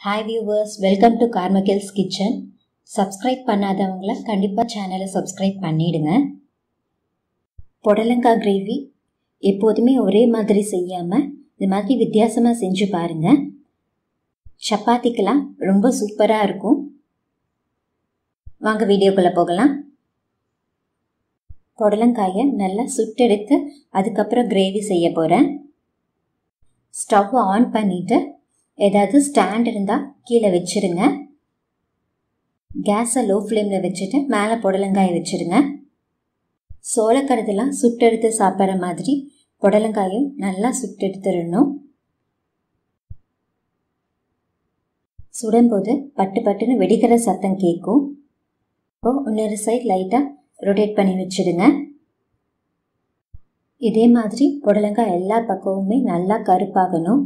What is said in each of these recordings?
hi viewers welcome to Karmagil's kitchen subscribe பண்ணாதவங்கள கண்டிப்பாக சேனலை சப்ஸ்கிரைப் பண்ணிடுங்க புடலங்காய் கிரேவி எப்போதுமே ஒரே மாதிரி செய்யாமல் இது மாதிரி வித்தியாசமாக செஞ்சு பாருங்கள் சப்பாத்திக்கெல்லாம் ரொம்ப சூப்பராக இருக்கும் வாங்க வீடியோக்குள்ளே போகலாம் புடலங்காயை நல்லா சுட்டெடுத்து அதுக்கப்புறம் கிரேவி செய்ய போகிறேன் ஸ்டவ் ஆன் பண்ணிவிட்டு ஏதாவது ஸ்டாண்ட் இருந்தால் கீழே வச்சுருங்க கேஸை லோ ஃப்ளேமில் வச்சுட்டு மேலே புடலங்காயை வச்சுருங்க சோளக்கருதெல்லாம் சுட்டெடுத்து சாப்பிட்ற மாதிரி புடலங்காயும் நல்லா சுட்டெடுத்துடணும் சுடும்போது பட்டு பட்டுன்னு வெடிக்கிற சத்தம் கேட்கும் இப்போ இன்னொரு சைட் லைட்டாக ரொட்டேட் பண்ணி வச்சுடுங்க இதே மாதிரி புடலங்காய் எல்லா பக்கமுமே நல்லா கருப்பாகணும்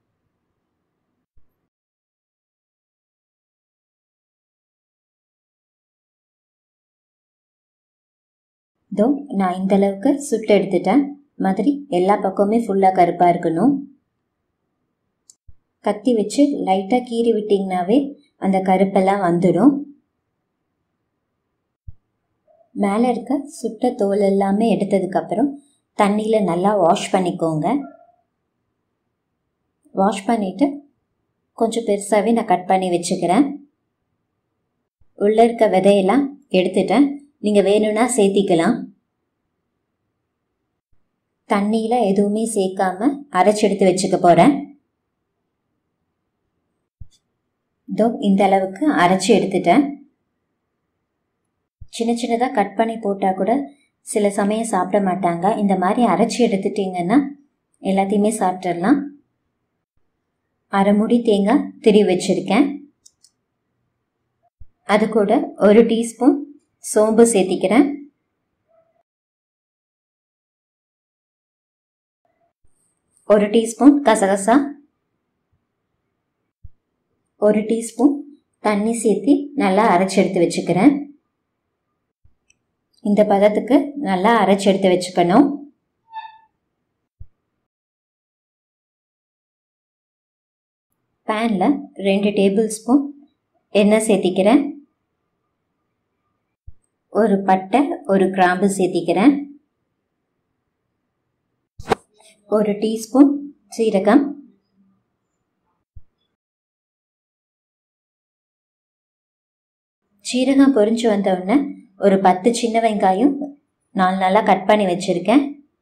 இதோ நான் இந்த அளவுக்கு சுட்டு எடுத்துட்டேன் மாதிரி எல்லா பக்கமுமே ஃபுல்லாக கருப்பாக இருக்கணும் கத்தி வச்சு லைட்டாக கீறி விட்டிங்கனாவே அந்த கருப்பெல்லாம் வந்துடும் மேலே இருக்க சுட்ட தோல் எல்லாமே எடுத்ததுக்கப்புறம் தண்ணியில் நல்லா வாஷ் பண்ணிக்கோங்க வாஷ் பண்ணிவிட்டு கொஞ்சம் பெருசாகவே நான் கட் பண்ணி வச்சுக்கிறேன் உள்ளே இருக்க விதையெல்லாம் எடுத்துட்டேன் நீங்கள் வேணும்னா சேர்த்திக்கலாம் தண்ணியில் எதுவுமே சேர்க்காம அரைச்சி எடுத்து வச்சுக்க போகிறேன் இதோ இந்த அளவுக்கு அரைச்சி எடுத்துட்டேன் சின்ன சின்னதாக கட் பண்ணி போட்டால் கூட சில சமயம் சாப்பிட மாட்டாங்க இந்த மாதிரி அரைச்சி எடுத்துட்டிங்கன்னா எல்லாத்தையுமே சாப்பிட்றலாம் அரை முடி தேங்காய் திரி வச்சுருக்கேன் அது கூட ஒரு டீஸ்பூன் சோம்பு சேர்த்திக்கிறேன் ஒரு டீஸ்பூன் கசகசா ஒரு டீஸ்பூன் தண்ணி சேர்த்தி நல்லா அரைச்சி எடுத்து வச்சுக்கிறேன் இந்த பதத்துக்கு நல்லா அரைச்சி எடுத்து வச்சுக்கணும் பேனில் ரெண்டு டேபிள் ஸ்பூன் எண்ணெய் சேர்த்திக்கிறேன் ஒரு பட்டை ஒரு கிராம்பு சேர்த்திக்கிறேன் ஒரு டீஸ்பூன் சீரகம் சீரகம் பொரிஞ்சு வந்தவுடனே ஒரு பத்து சின்ன வெங்காயம் நாலு நல்லா கட் பண்ணி வச்சுருக்கேன்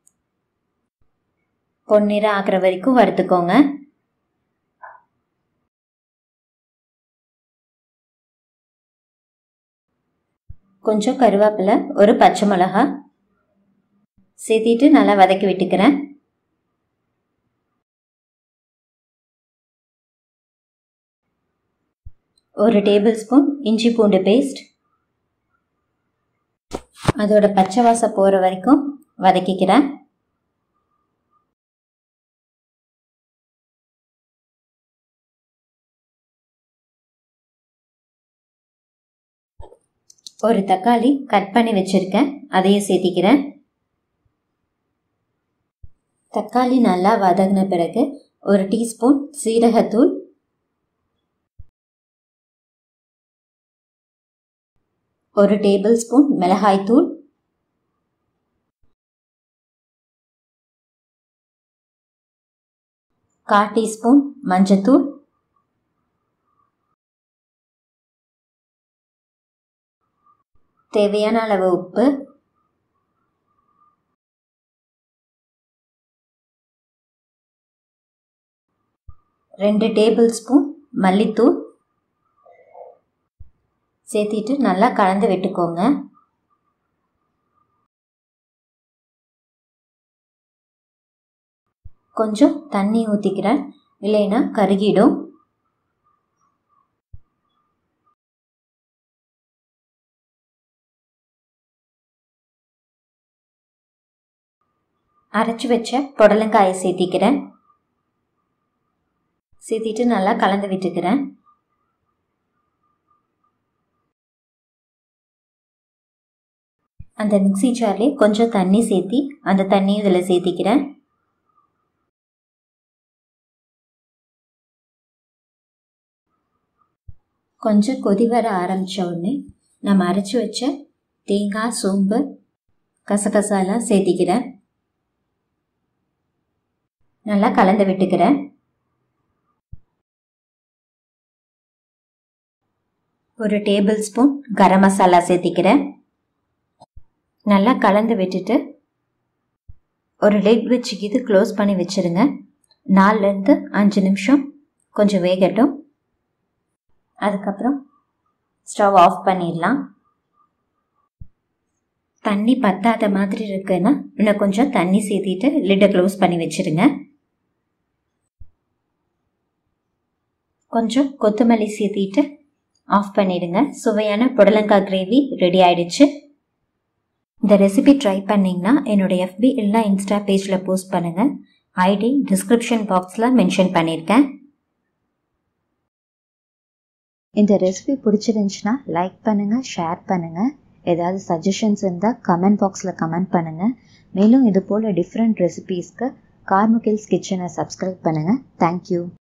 பொன்னிறம் ஆகிற வரைக்கும் வறுத்துக்கோங்க கொஞ்சம் கருவேப்பிலை ஒரு பச்சை மிளகா சேர்த்திட்டு நல்லா வதக்கி விட்டுக்கிறேன் ஒரு டேபிள் ஸ்பூன் இஞ்சி பூண்டு பேஸ்ட் அதோட பச்சை வாசம் போகிற வரைக்கும் வதக்கிக்கிறேன் ஒரு தக்காளி கட் பண்ணி வச்சுருக்கேன் அதையும் சேர்த்திக்கிறேன் தக்காளி நல்லா வதங்கின பிறகு ஒரு டீஸ்பூன் சீரகத்தூள் ஒரு டேபிள் ஸ்பூன் மிளகாய்த்தூள் கால் டீஸ்பூன் மஞ்சத்தூள் தேவையான அளவு உப்பு ரெண்டு டேபிள் ஸ்பூன் மல்லித்தூள் சேர்த்திட்டு நல்லா கலந்து விட்டுக்கோங்க கொஞ்சம் தண்ணி ஊற்றிக்கிறேன் இல்லைன்னா கருகிடும் அரைச்சி வச்ச புடலங்காயை சேர்த்திக்கிறேன் சேர்த்திட்டு நல்லா கலந்து விட்டுக்கிறேன் அந்த மிக்சி ஜார்லேயே கொஞ்சம் தண்ணி சேர்த்தி அந்த தண்ணியும் இதில் சேர்த்திக்கிறேன் கொஞ்சம் கொதி வர ஆரம்பித்த உடனே நம்ம அரைச்சி வச்ச தேங்காய் சோம்பு கசகசாலாம் சேர்த்திக்கிறேன் நல்லா கலந்து விட்டுக்கிறேன் ஒரு டேபிள் ஸ்பூன் கரம் மசாலா சேர்த்திக்கிறேன் நல்லா கலந்து விட்டுட்டு ஒரு லிட் வச்சு இது க்ளோஸ் பண்ணி வச்சுருங்க நாலுலேருந்து அஞ்சு நிமிஷம் கொஞ்சம் வேகட்டும் அதுக்கப்புறம் ஸ்டவ் ஆஃப் பண்ணிடலாம் தண்ணி பத்தாத மாதிரி இருக்குன்னா இன்னும் கொஞ்சம் தண்ணி சேர்த்திட்டு லிட்டை க்ளோஸ் பண்ணி வச்சுருங்க கொஞ்சம் கொத்தமல்லி சேர்த்திட்டு ஆஃப் பண்ணிடுங்க சுவையான புடலங்காய் கிரேவி ரெடி ஆயிடுச்சு இந்த ரெசிபி ட்ரை பண்ணிங்கன்னா என்னோடய எஃபி இல்லைனா இன்ஸ்டா பேஜில் போஸ்ட் பண்ணுங்கள் ஐடி டிஸ்கிரிப்ஷன் பாக்ஸில் மென்ஷன் பண்ணியிருக்கேன் இந்த ரெசிபி பிடிச்சிருந்துச்சுன்னா லைக் பண்ணுங்கள் ஷேர் பண்ணுங்கள் ஏதாவது சஜஷன்ஸ் இருந்தால் கமெண்ட் பாக்ஸில் கமெண்ட் பண்ணுங்கள் மேலும் இது போல் டிஃப்ரெண்ட் ரெசிபீஸ்க்கு கார்முகில்ஸ் கிச்சனை சப்ஸ்கிரைப் பண்ணுங்கள் தேங்க்யூ